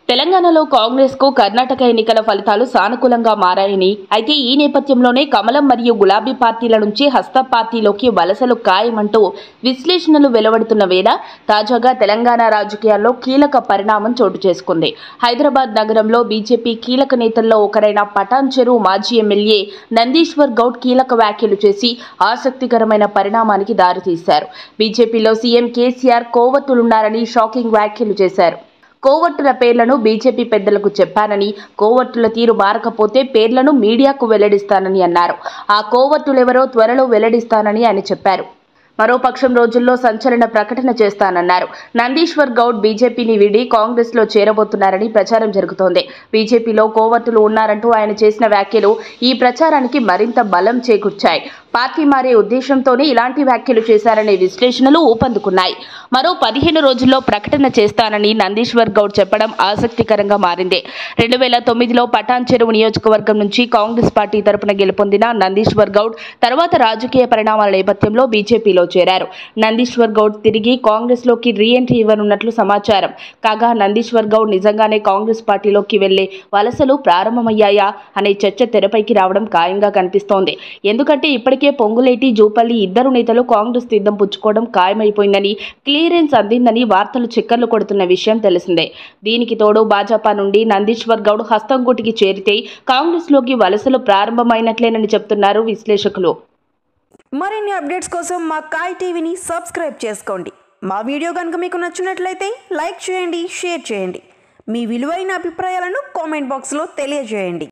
తెలంగాణలో కాంగ్రెస్ కు కర్ణాటక ఎన్నికల ఫలితాలు సానుకూలంగా మారాయని అయితే ఈ నేపథ్యంలోనే కమలం మరియు గులాబీ పార్టీల నుంచి హస్త పార్టీలోకి వలసలు ఖాయమంటూ విశ్లేషణలు వెలువడుతున్న వేళ తాజాగా తెలంగాణ రాజకీయాల్లో కీలక పరిణామం చోటు చేసుకుంది హైదరాబాద్ నగరంలో బీజేపీ కీలక నేతల్లో ఒకరైన పటాన్ చెరువు మాజీ ఎమ్మెల్యే నందీశ్వర్ గౌడ్ కీలక వ్యాఖ్యలు చేసి ఆసక్తికరమైన పరిణామానికి దారితీశారు బీజేపీలో సీఎం కేసీఆర్ కోవత్తులున్నారని షాకింగ్ వ్యాఖ్యలు చేశారు కోవట్టుల పేర్లను బీజేపీ పెద్దలకు చెప్పానని కోవట్టుల తీరు మారకపోతే పేర్లను మీడియాకు వెల్లడిస్తానని అన్నారు ఆ కోవట్టులెవరో త్వరలో వెల్లడిస్తానని ఆయన చెప్పారు మరో పక్షం రోజుల్లో సంచలన ప్రకటన చేస్తానన్నారు నందీశ్వర్ గౌడ్ బీజేపీని వీడి కాంగ్రెస్ లో చేరబోతున్నారని ప్రచారం జరుగుతోంది బీజేపీలో కోవట్టులు ఉన్నారంటూ ఆయన చేసిన వ్యాఖ్యలు ఈ ప్రచారానికి మరింత బలం చేకూర్చాయి పార్టీ మారే ఉద్దేశంతోనే ఇలాంటి వ్యాఖ్యలు చేశారనే విశ్లేషణలు ఊపందుకున్నాయి మరో పదిహేను రోజుల్లో ప్రకటన చేస్తానని నందీశ్వర్ గౌడ్ చెప్పడం ఆసక్తికరంగా మారింది రెండు వేల తొమ్మిదిలో పటాన్ చెరువు నియోజకవర్గం నుంచి కాంగ్రెస్ పార్టీ తరపున గెలుపొందిన నందీశ్వర్ గౌడ్ తర్వాత రాజకీయ పరిణామాల నేపథ్యంలో బీజేపీలో చేరారు నందీశ్వర్ గౌడ్ తిరిగి కాంగ్రెస్ లోకి రీఎంట్రీ ఇవ్వనున్నట్లు సమాచారం కాగా నందీశ్వర్ గౌడ్ నిజంగానే కాంగ్రెస్ పార్టీలోకి వెళ్లే వలసలు ప్రారంభమయ్యాయా అనే చర్చ తెరపైకి రావడం ఖాయంగా కనిపిస్తోంది ఎందుకంటే ఇప్పటికే పొంగులేటి జూపల్లి ఇద్దరు నేతలు కాంగ్రెస్ తీర్థం పుచ్చుకోవడం ఖాయమైపోయిందని క్లియరెన్స్ అందిందని వార్తలు చక్కర్లు కొడుతున్న విషయం తెలిసిందే దీనికి తోడు భాజపా నుండి నందీశ్వర్ గౌడ్ హస్తంగుటికి చేరితే కాంగ్రెస్ లోకి వలసలు ప్రారంభమైనట్లేనని చెప్తున్నారు విశ్లేషకులు మరిన్ని అప్డేట్స్ కోసం మా కాయ్ టీవీని సబ్స్క్రైబ్ చేసుకోండి మా వీడియో కనుక మీకు నచ్చినట్లయితే లైక్ చేయండి షేర్ చేయండి మీ విలువైన అభిప్రాయాలను కామెంట్ బాక్స్లో తెలియజేయండి